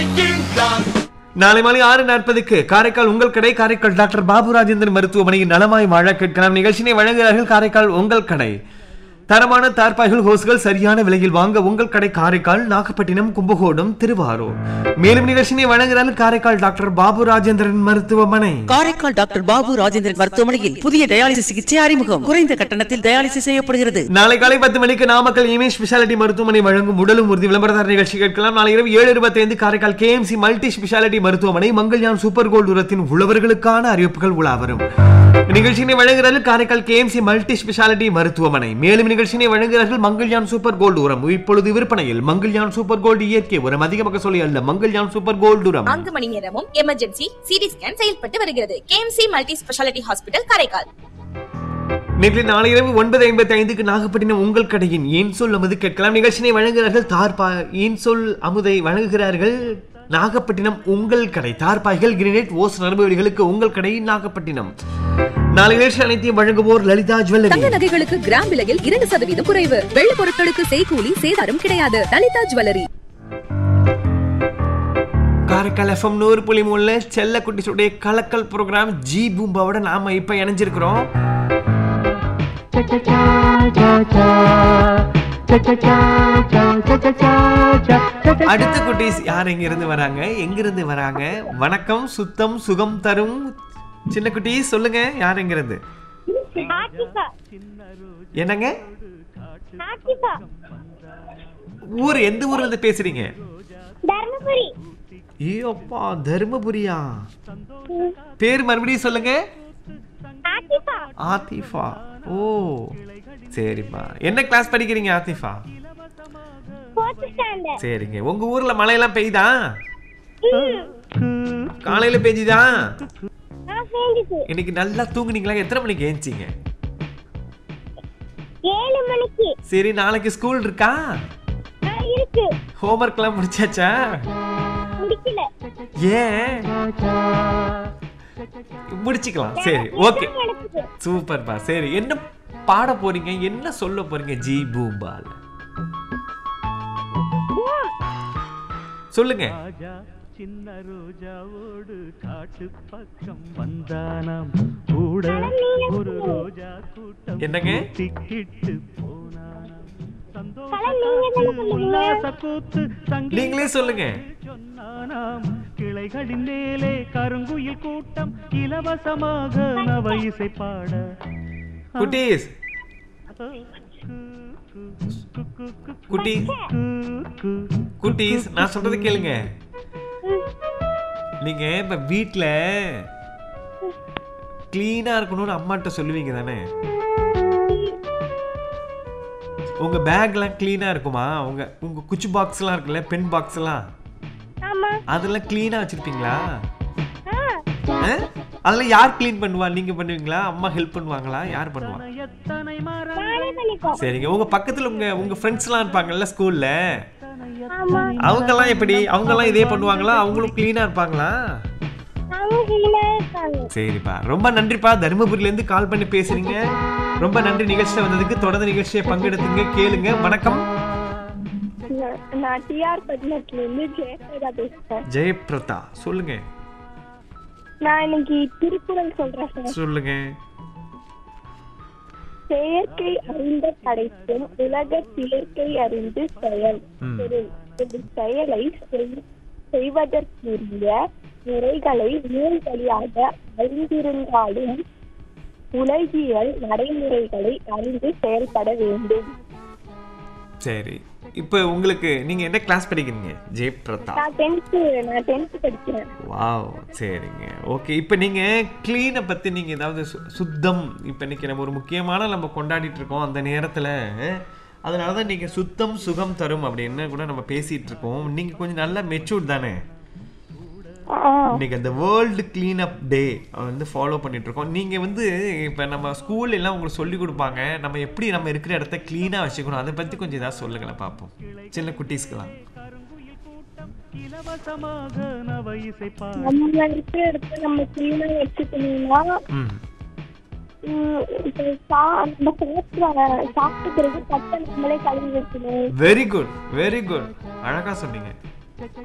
Viking Gang. நாளை மாலை ஆறு நாற்பதுக்கு காரைக்கால் உங்கள் கடை காரைக்கால் டாக்டர் பாபு ராஜேந்திரன் மருத்துவமனையில் நலமாய் வாழ கேட்கலாம் நிகழ்ச்சியை வழங்குகிறார்கள் காரைக்கால் உங்கள் கடை தரமான தார்பாய்கள் ஹோஸ்கள் சரியான விலையில் வாங்க உங்கள் கடை காரைக்கால் நாகப்பட்டினம் கும்பகோணம் திருவாரூர் மேலும் நிகழ்ச்சியை வழங்குகிறார்கள் காரைக்கால் டாக்டர் பாபு ராஜேந்திரன் மருத்துவமனை காரைக்கால் டாக்டர் பாபு ராஜேந்திரன் மருத்துவமனையில் புதிய டயாலிசிஸ் சிகிச்சை அறிமுகம் குறைந்த கட்டணத்தில் டயாலிசிஸ் செய்யப்படுகிறது நாளை காலை பத்து மணிக்கு நாமக்கல் இமேஜ் ஸ்பெஷாலிட்டி மருத்துவமனை வழங்கும் உடலும் உறுதி விளம்பரதார நிகழ்ச்சி கேட்கலாம் நாளை இரவு ஏழு இருபத்தைந்து காரைக்கால் கேஎம்சி மல்டி ஸ்பெஷாலிட்டி மருத்துவமனை மங்கள்யான் சூப்பர் கோல்டு உரத்தின் உழவர்களுக்கான அறிவிப்புகள் உலா வரும் நிகழ்ச்சியினை வழங்குகிறார்கள் காரைக்கால் கேஎம்சி மல்டி ஸ்பெஷாலிட்டி மருத்துவமனை மேலும் நிகழ்ச்சியினை வழங்குகிறார்கள் மங்கள்யான் சூப்பர் கோல்டு உரம் இப்பொழுது விற்பனையில் மங்கள்யான் சூப்பர் கோல்டு இயற்கை உரம் அதிகமாக சொல்லி அல்ல மங்கள்யான் சூப்பர் கோல்டு உரம் நான்கு மணி நேரமும் எமர்ஜென்சி சிடி ஸ்கேன் செயல்பட்டு வருகிறது KMC multi speciality hospital Karaikal நேற்று நாளை இரவு ஒன்பது ஐம்பத்தி ஐந்துக்கு நாகப்பட்டினம் உங்கள் கடையின் ஏன் சொல் அமுது கேட்கலாம் நிகழ்ச்சியை வழங்குகிறார்கள் தார்பா ஏன் சொல் அமுதை வழங்குகிறார்கள் நாகப்பட்டினம் உங்கள் கடை தார்பாய்கள் கிரினேட் ஓஸ் நரம்புகளுக்கு உங்கள் கடை நாகப்பட்டினம் நாளை நிகழ்ச்சி அனைத்தையும் வழங்குவோர் லலிதா தங்க ஜுவல்லரி நகைகளுக்கு கிராம் விலையில் இரண்டு சதவீதம் குறைவு வெள்ளி பொருட்களுக்கு செய்கூலி சேதாரம் கிடையாது லலிதா ஜுவல்லரி காரைக்கால் எஃப்எம் நூறு புள்ளி மூணுல செல்ல குட்டிஸுடைய கலக்கல் ப்ரோக்ராம் ஜி பூம்பாவோட நாம இப்ப இணைஞ்சிருக்கிறோம் அடுத்த குட்டீஸ் யார் எங்க இருந்து வராங்க எங்க இருந்து வராங்க வணக்கம் சுத்தம் சுகம் தரும் சின்ன குட்டீஸ் சொல்லுங்க யார் எங்க இருந்து என்னங்க ஊர் எந்த ஊர்ல இருந்து பேசுறீங்க தர்மபுரி ஐயோப்பா தருமபுரியா பேர் மறுபடியும் சொல்லுங்க ஆத்திபா ஆத்திஃபா ஓ சரிப்பா என்ன கிளாஸ் படிக்கிறீங்க ஆத்திஃபா ஃபோர்த் ஸ்டாண்டர்ட் சரிங்க உங்க ஊர்ல மழையெல்லாம் பெய்யுதா காலையில பெய்ஞ்சுதா நான் சேர்ந்துச்சு இன்னைக்கு நல்லா தூங்குனீங்களா எத்தனை மணிக்கு ஏஞ்சிங்க ஏழு மணிக்கு சரி நாளைக்கு ஸ்கூல் இருக்கா ஆ, இருக்கு ஹோம்ஒர்க்லாம் முடிச்சாச்சா முடிக்கல ஏன் முடிச்சுக்கலாம் சரி ஓகே நடக்குது சூப்பர்ப்பா சரி என்ன பாட போறீங்க என்ன சொல்ல போறீங்க ஜி பூம்பால் சொல்லுங்க ராஜா சின்ன ரோஜாவோடு காட்டு பக்கம் வந்தானாம் கூட ஒரு ரோஜா கூட்டம் என்னங்க? திக்கிட்டு போனானாம் சந்தோஷ கலை நீங்க தானே காத்து, சொல்லுவீங்க? உல்லாச கூத்து சங்கீத நீங்களே சொல்லுங்க சொன்னானாம் கிளைகளின் மேலே கருங்குயில் கூட்டம் இலவசமாக நவ இசை பாட குட்டீஸ் குட்டி குட்டீஸ் நான் சொல்றது கேளுங்க நீங்க இப்ப வீட்ல கிளீனா இருக்கணும்னு அம்மாட்ட சொல்லுவீங்க தானே உங்க பேக்லாம் கிளீனா இருக்குமா உங்க உங்க குச்சி பாக்ஸ் எல்லாம் இருக்குல்ல பென் பாக்ஸ் எல்லாம் ஆமா அதெல்லாம் கிளீனா வச்சிருப்பீங்களா ஆ ஆ? அதெல்லாம் யார் க்ளீன் பண்ணுவா நீங்க பண்ணுவீங்களா அம்மா ஹெல்ப் பண்ணுவாங்களா யார் பண்ணுவா எத்தனை மரம் நானே பண்ணிக்கோ சரிங்க உங்க பக்கத்துல உங்க உங்க ஃப்ரெண்ட்ஸ் எல்லாம் இருப்பாங்கல்ல ஸ்கூல்ல ஆமா அவங்க எல்லாம் எப்படி அவங்க எல்லாம் இதே பண்ணுவாங்களா அவங்களும் கிளீனா இருப்பாங்களா அவங்க கிளீனா இருக்காங்க சரிப்பா ரொம்ப நன்றிப்பா தருமபுரில இருந்து கால் பண்ணி பேசுறீங்க ரொம்ப நன்றி நிகழ்ச்சியில வந்ததுக்கு தொடர்ந்து நிகழ்ச்சியை பங்கெடுத்துங்க கேளுங்க வணக்கம் நான் டிஆர் பட்டினத்துல இருந்து ஜெயசேதா பேசுறேன் ஜெயபிரதா சொல்லுங்க நான் இன்னைக்கு திருக்குறள் சொல்றேன் சார் சொல்லுங்க செயற்கை அறிந்த படைப்பும் உலக செயற்கை அறிந்து செயல் ம். பொருள். ஒரு செயலை செய்- செய்வதற்குரிய முறைகளை நூல் வழியாக அறிந்திருந்தாலும் உலகியல் நடைமுறைகளை அறிந்து செயல்பட வேண்டும் சரி இப்போ உங்களுக்கு நீங்க என்ன கிளாஸ் படிக்கிறீங்க ஜெயபிரதா நான் டென்த்து நான் டென்த்து படிக்கிறேன் வாவ் சரிங்க ஓகே இப்போ நீங்கள் க்ளீனை பற்றி நீங்கள் ஏதாவது சு- சுத்தம் இப்போ இன்னைக்கு நம்ம ஒரு முக்கியமான நம்ம கொண்டாடிட்டு இருக்கோம் அந்த நேரத்தில் அதனால தான் நீங்கள் சுத்தம் சுகம் தரும் அப்படின்னு கூட நம்ம பேசிகிட்டு இருக்கோம் நீங்கள் கொஞ்சம் நல்லா மெச்சூர்ட் தானே ஆ, இன்னைக்கு அந்த வேர்ல்டு க்ளீனப் டே வந்து ஃபாலோ பண்ணிட்டு இருக்கோம் நீங்கள் வந்து இப்போ நம்ம ஸ்கூல்ல எல்லாம் உங்களுக்கு சொல்லி கொடுப்பாங்க நம்ம எப்படி நம்ம இருக்கிற இடத்த க்ளீனாக வச்சுக்கணும் அதை பற்றி கொஞ்சம் ஏதாவது சொல்லுங்களேன் பார்ப்போம் சின்ன குட்டீஸ்க்கெல்லாம் கருங்குயில் கூட்டம் இலவசமாக நவ இசை பாட நம்ம இருக்கிற இடத்த நம்ம கிளீனா வச்சுக்கணும்னா ம் ம், இப்போ சா- நம்ம சாப்பிட்டு சாப்பிட்ட பிறகு தட்டை நம்மளே கழுவி வைக்கணும் வெரி குட் வெரி குட் அழகாக சொன்னீங்க